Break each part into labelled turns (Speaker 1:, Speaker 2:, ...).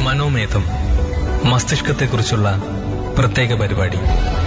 Speaker 1: മനോമേധം മസ്തിഷ്കത്തെക്കുറിച്ചുള്ള പ്രത്യേക പരിപാടി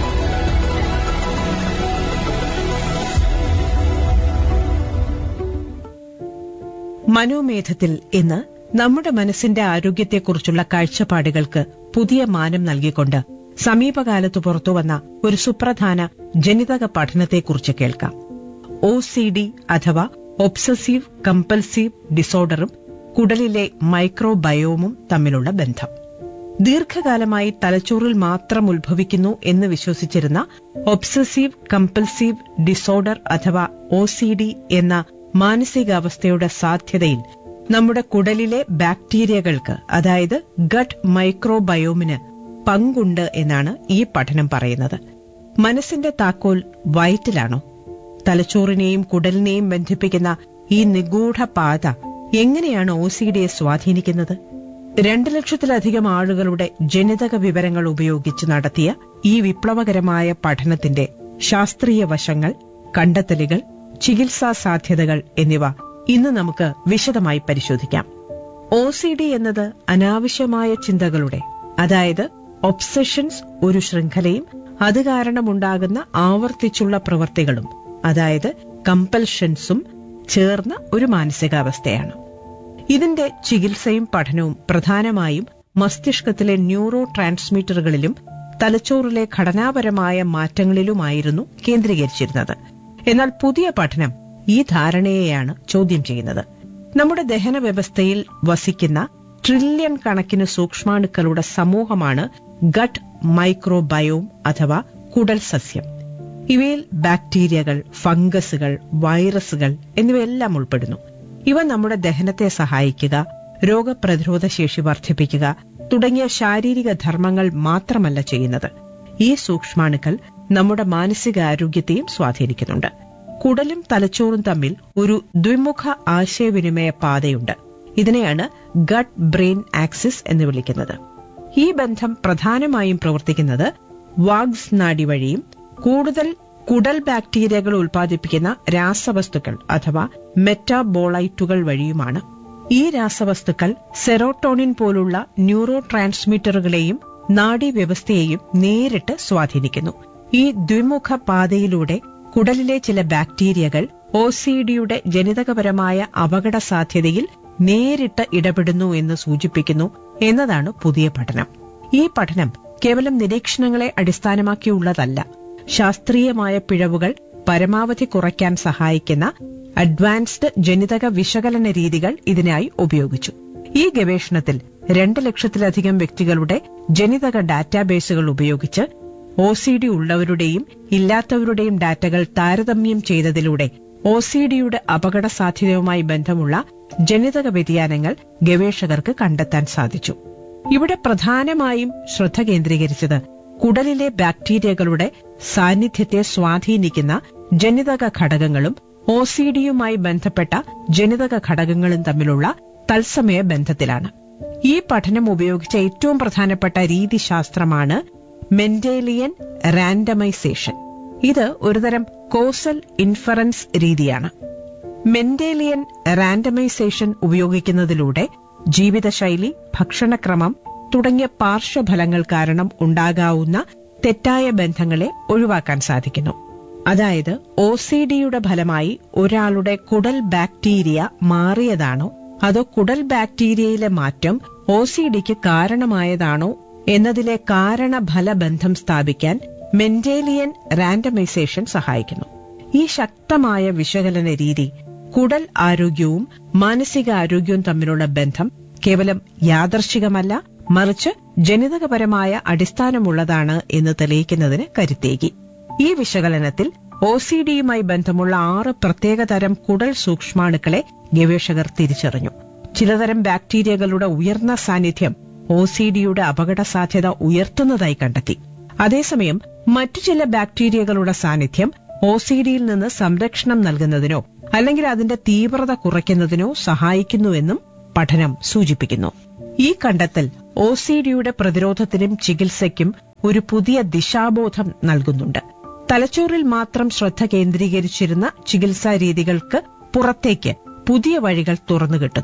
Speaker 2: മനോമേധത്തിൽ ഇന്ന് നമ്മുടെ മനസ്സിന്റെ ആരോഗ്യത്തെക്കുറിച്ചുള്ള കാഴ്ചപ്പാടുകൾക്ക് പുതിയ മാനം നൽകിക്കൊണ്ട് സമീപകാലത്ത് പുറത്തുവന്ന ഒരു സുപ്രധാന ജനിതക പഠനത്തെക്കുറിച്ച് കേൾക്കാം ഒ സി ഡി അഥവാ ഒബ്സസീവ് കമ്പൽസീവ് ഡിസോർഡറും കുടലിലെ മൈക്രോബയോമും തമ്മിലുള്ള ബന്ധം ദീർഘകാലമായി തലച്ചോറിൽ മാത്രം ഉത്ഭവിക്കുന്നു എന്ന് വിശ്വസിച്ചിരുന്ന ഒബ്സസീവ് കമ്പൽസീവ് ഡിസോർഡർ അഥവാ ഒ സി ഡി എന്ന മാനസികാവസ്ഥയുടെ സാധ്യതയിൽ നമ്മുടെ കുടലിലെ ബാക്ടീരിയകൾക്ക് അതായത് ഗട്ട് മൈക്രോബയോമിന് പങ്കുണ്ട് എന്നാണ് ഈ പഠനം പറയുന്നത് മനസ്സിന്റെ താക്കോൽ വയറ്റിലാണോ തലച്ചോറിനെയും കുടലിനെയും ബന്ധിപ്പിക്കുന്ന ഈ നിഗൂഢ പാത എങ്ങനെയാണ് ഒ സി ഡിയെ സ്വാധീനിക്കുന്നത് രണ്ട് ലക്ഷത്തിലധികം ആളുകളുടെ ജനിതക വിവരങ്ങൾ ഉപയോഗിച്ച് നടത്തിയ ഈ വിപ്ലവകരമായ പഠനത്തിന്റെ ശാസ്ത്രീയ വശങ്ങൾ കണ്ടെത്തലുകൾ ചികിത്സാ സാധ്യതകൾ എന്നിവ ഇന്ന് നമുക്ക് വിശദമായി പരിശോധിക്കാം ഒ സി ഡി എന്നത് അനാവശ്യമായ ചിന്തകളുടെ അതായത് ഒബ്സഷൻസ് ഒരു ശൃംഖലയും അത് കാരണമുണ്ടാകുന്ന ആവർത്തിച്ചുള്ള പ്രവൃത്തികളും അതായത് കമ്പൽഷൻസും ചേർന്ന ഒരു മാനസികാവസ്ഥയാണ് ഇതിന്റെ ചികിത്സയും പഠനവും പ്രധാനമായും മസ്തിഷ്കത്തിലെ ന്യൂറോ ട്രാൻസ്മിറ്ററുകളിലും തലച്ചോറിലെ ഘടനാപരമായ മാറ്റങ്ങളിലുമായിരുന്നു കേന്ദ്രീകരിച്ചിരുന്നത് എന്നാൽ പുതിയ പഠനം ഈ ധാരണയെയാണ് ചോദ്യം ചെയ്യുന്നത് നമ്മുടെ ദഹന വ്യവസ്ഥയിൽ വസിക്കുന്ന ട്രില്യൺ കണക്കിന് സൂക്ഷ്മാണുക്കളുടെ സമൂഹമാണ് ഗട്ട് മൈക്രോബയോം അഥവാ കുടൽ സസ്യം ഇവയിൽ ബാക്ടീരിയകൾ ഫംഗസുകൾ വൈറസുകൾ എന്നിവയെല്ലാം ഉൾപ്പെടുന്നു ഇവ നമ്മുടെ ദഹനത്തെ സഹായിക്കുക രോഗപ്രതിരോധ ശേഷി വർദ്ധിപ്പിക്കുക തുടങ്ങിയ ശാരീരിക ധർമ്മങ്ങൾ മാത്രമല്ല ചെയ്യുന്നത് ഈ സൂക്ഷ്മാണുക്കൾ നമ്മുടെ മാനസികാരോഗ്യത്തെയും സ്വാധീനിക്കുന്നുണ്ട് കുടലും തലച്ചോറും തമ്മിൽ ഒരു ദ്വിമുഖ ആശയവിനിമയ പാതയുണ്ട് ഇതിനെയാണ് ഗട്ട് ബ്രെയിൻ ആക്സിസ് എന്ന് വിളിക്കുന്നത് ഈ ബന്ധം പ്രധാനമായും പ്രവർത്തിക്കുന്നത് വാഗ്സ് നാഡി വഴിയും കൂടുതൽ കുടൽ ബാക്ടീരിയകൾ ഉൽപ്പാദിപ്പിക്കുന്ന രാസവസ്തുക്കൾ അഥവാ മെറ്റാബോളൈറ്റുകൾ വഴിയുമാണ് ഈ രാസവസ്തുക്കൾ സെറോട്ടോണിൻ പോലുള്ള ന്യൂറോ ട്രാൻസ്മിറ്ററുകളെയും നാഡീവ്യവസ്ഥയെയും നേരിട്ട് സ്വാധീനിക്കുന്നു ഈ ദ്വിമുഖ പാതയിലൂടെ കുടലിലെ ചില ബാക്ടീരിയകൾ ഒ സി ഡിയുടെ ജനിതകപരമായ അപകട സാധ്യതയിൽ നേരിട്ട് ഇടപെടുന്നു എന്ന് സൂചിപ്പിക്കുന്നു എന്നതാണ് പുതിയ പഠനം ഈ പഠനം കേവലം നിരീക്ഷണങ്ങളെ അടിസ്ഥാനമാക്കിയുള്ളതല്ല ശാസ്ത്രീയമായ പിഴവുകൾ പരമാവധി കുറയ്ക്കാൻ സഹായിക്കുന്ന അഡ്വാൻസ്ഡ് ജനിതക വിശകലന രീതികൾ ഇതിനായി ഉപയോഗിച്ചു ഈ ഗവേഷണത്തിൽ രണ്ട് ലക്ഷത്തിലധികം വ്യക്തികളുടെ ജനിതക ഡാറ്റാബേസുകൾ ഉപയോഗിച്ച് ഒ സി ഡി ഉള്ളവരുടെയും ഇല്ലാത്തവരുടെയും ഡാറ്റകൾ താരതമ്യം ചെയ്തതിലൂടെ ഒ സി ഡിയുടെ അപകട സാധ്യതയുമായി ബന്ധമുള്ള ജനിതക വ്യതിയാനങ്ങൾ ഗവേഷകർക്ക് കണ്ടെത്താൻ സാധിച്ചു ഇവിടെ പ്രധാനമായും ശ്രദ്ധ കേന്ദ്രീകരിച്ചത് കുടലിലെ ബാക്ടീരിയകളുടെ സാന്നിധ്യത്തെ സ്വാധീനിക്കുന്ന ജനിതക ഘടകങ്ങളും ഒ സി ഡിയുമായി ബന്ധപ്പെട്ട ജനിതക ഘടകങ്ങളും തമ്മിലുള്ള തത്സമയ ബന്ധത്തിലാണ് ഈ പഠനം ഉപയോഗിച്ച ഏറ്റവും പ്രധാനപ്പെട്ട രീതിശാസ്ത്രമാണ് മെന്റേലിയൻ റാൻഡമൈസേഷൻ ഇത് ഒരുതരം കോസൽ ഇൻഫറൻസ് രീതിയാണ് മെന്റേലിയൻ റാൻഡമൈസേഷൻ ഉപയോഗിക്കുന്നതിലൂടെ ജീവിതശൈലി ഭക്ഷണക്രമം തുടങ്ങിയ പാർശ്വഫലങ്ങൾ കാരണം ഉണ്ടാകാവുന്ന തെറ്റായ ബന്ധങ്ങളെ ഒഴിവാക്കാൻ സാധിക്കുന്നു അതായത് ഒ സി ഡിയുടെ ഫലമായി ഒരാളുടെ കുടൽ ബാക്ടീരിയ മാറിയതാണോ അതോ കുടൽ ബാക്ടീരിയയിലെ മാറ്റം ഒ സി ഡിക്ക് കാരണമായതാണോ എന്നതിലെ കാരണഫല ബന്ധം സ്ഥാപിക്കാൻ മെന്റേലിയൻ റാൻഡമൈസേഷൻ സഹായിക്കുന്നു ഈ ശക്തമായ വിശകലന രീതി കുടൽ ആരോഗ്യവും മാനസിക ആരോഗ്യവും തമ്മിലുള്ള ബന്ധം കേവലം യാദർശികമല്ല മറിച്ച് ജനിതകപരമായ അടിസ്ഥാനമുള്ളതാണ് എന്ന് തെളിയിക്കുന്നതിന് കരുത്തേകി ഈ വിശകലനത്തിൽ ഒ സി ഡിയുമായി ബന്ധമുള്ള ആറ് പ്രത്യേകതരം കുടൽ സൂക്ഷ്മാണുക്കളെ ഗവേഷകർ തിരിച്ചറിഞ്ഞു ചിലതരം ബാക്ടീരിയകളുടെ ഉയർന്ന സാന്നിധ്യം ഒ സി ഡിയുടെ അപകട സാധ്യത ഉയർത്തുന്നതായി കണ്ടെത്തി അതേസമയം മറ്റു ചില ബാക്ടീരിയകളുടെ സാന്നിധ്യം ഒ സി ഡിയിൽ നിന്ന് സംരക്ഷണം നൽകുന്നതിനോ അല്ലെങ്കിൽ അതിന്റെ തീവ്രത കുറയ്ക്കുന്നതിനോ സഹായിക്കുന്നുവെന്നും പഠനം സൂചിപ്പിക്കുന്നു ഈ കണ്ടെത്തൽ ഒ സി ഡിയുടെ പ്രതിരോധത്തിനും ചികിത്സയ്ക്കും ഒരു പുതിയ ദിശാബോധം നൽകുന്നുണ്ട് തലച്ചോറിൽ മാത്രം ശ്രദ്ധ കേന്ദ്രീകരിച്ചിരുന്ന ചികിത്സാ രീതികൾക്ക് പുറത്തേക്ക് പുതിയ വഴികൾ തുറന്നു കിട്ടുന്നു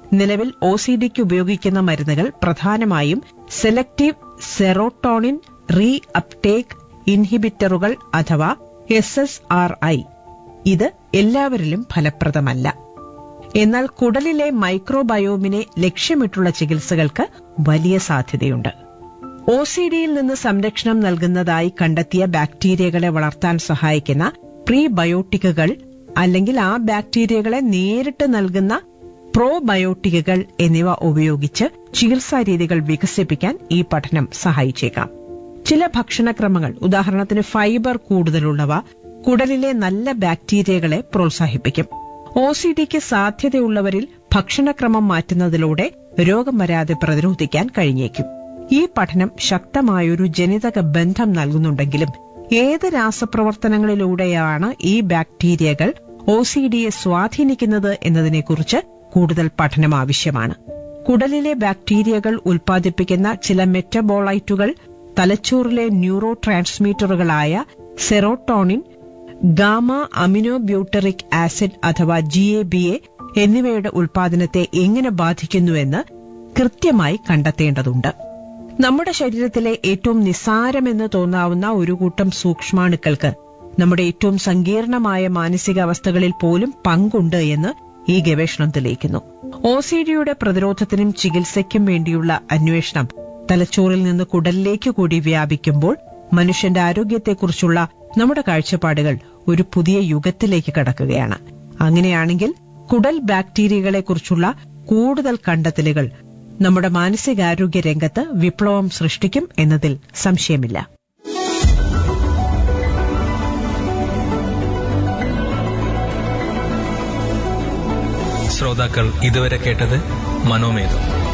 Speaker 2: നിലവിൽ ഒ സി ഡിക്ക് ഉപയോഗിക്കുന്ന മരുന്നുകൾ പ്രധാനമായും സെലക്ടീവ് സെറോട്ടോണിൻ റീ അപ്ടേക്ക് ഇൻഹിബിറ്ററുകൾ അഥവാ എസ് എസ് ആർ ഐ ഇത് എല്ലാവരിലും ഫലപ്രദമല്ല എന്നാൽ കുടലിലെ മൈക്രോബയോമിനെ ലക്ഷ്യമിട്ടുള്ള ചികിത്സകൾക്ക് വലിയ സാധ്യതയുണ്ട് ഒ സി ഡിയിൽ നിന്ന് സംരക്ഷണം നൽകുന്നതായി കണ്ടെത്തിയ ബാക്ടീരിയകളെ വളർത്താൻ സഹായിക്കുന്ന പ്രീബയോട്ടിക്കുകൾ അല്ലെങ്കിൽ ആ ബാക്ടീരിയകളെ നേരിട്ട് നൽകുന്ന പ്രോബയോട്ടിക്കുകൾ എന്നിവ ഉപയോഗിച്ച് ചികിത്സാ രീതികൾ വികസിപ്പിക്കാൻ ഈ പഠനം സഹായിച്ചേക്കാം ചില ഭക്ഷണക്രമങ്ങൾ ഉദാഹരണത്തിന് ഫൈബർ കൂടുതലുള്ളവ കുടലിലെ നല്ല ബാക്ടീരിയകളെ പ്രോത്സാഹിപ്പിക്കും ഒ സി ഡിക്ക് സാധ്യതയുള്ളവരിൽ ഭക്ഷണക്രമം മാറ്റുന്നതിലൂടെ രോഗം വരാതെ പ്രതിരോധിക്കാൻ കഴിഞ്ഞേക്കും ഈ പഠനം ശക്തമായൊരു ജനിതക ബന്ധം നൽകുന്നുണ്ടെങ്കിലും ഏത് രാസപ്രവർത്തനങ്ങളിലൂടെയാണ് ഈ ബാക്ടീരിയകൾ ഒ സി ഡിയെ സ്വാധീനിക്കുന്നത് എന്നതിനെക്കുറിച്ച് കൂടുതൽ പഠനം ആവശ്യമാണ് കുടലിലെ ബാക്ടീരിയകൾ ഉൽപ്പാദിപ്പിക്കുന്ന ചില മെറ്റബോളൈറ്റുകൾ തലച്ചോറിലെ ന്യൂറോ ട്രാൻസ്മീറ്ററുകളായ സെറോട്ടോണിൻ ഗാമ അമിനോബ്യൂട്ടറിക് ആസിഡ് അഥവാ ജി എ ബി എ എന്നിവയുടെ ഉൽപാദനത്തെ എങ്ങനെ ബാധിക്കുന്നുവെന്ന് കൃത്യമായി കണ്ടെത്തേണ്ടതുണ്ട് നമ്മുടെ ശരീരത്തിലെ ഏറ്റവും നിസ്സാരമെന്ന് തോന്നാവുന്ന ഒരു കൂട്ടം സൂക്ഷ്മാണുക്കൾക്ക് നമ്മുടെ ഏറ്റവും സങ്കീർണമായ മാനസികാവസ്ഥകളിൽ പോലും പങ്കുണ്ട് എന്ന് ഈ ഗവേഷണം തെളിയിക്കുന്നു ഒ സി ഡിയുടെ പ്രതിരോധത്തിനും ചികിത്സയ്ക്കും വേണ്ടിയുള്ള അന്വേഷണം തലച്ചോറിൽ നിന്ന് കുടലിലേക്ക് കൂടി വ്യാപിക്കുമ്പോൾ മനുഷ്യന്റെ ആരോഗ്യത്തെക്കുറിച്ചുള്ള നമ്മുടെ കാഴ്ചപ്പാടുകൾ ഒരു പുതിയ യുഗത്തിലേക്ക് കടക്കുകയാണ് അങ്ങനെയാണെങ്കിൽ കുടൽ ബാക്ടീരിയകളെക്കുറിച്ചുള്ള കൂടുതൽ കണ്ടെത്തലുകൾ നമ്മുടെ മാനസികാരോഗ്യ രംഗത്ത് വിപ്ലവം സൃഷ്ടിക്കും എന്നതിൽ സംശയമില്ല
Speaker 1: ശ്രോതാക്കൾ ഇതുവരെ കേട്ടത് മനോമേധം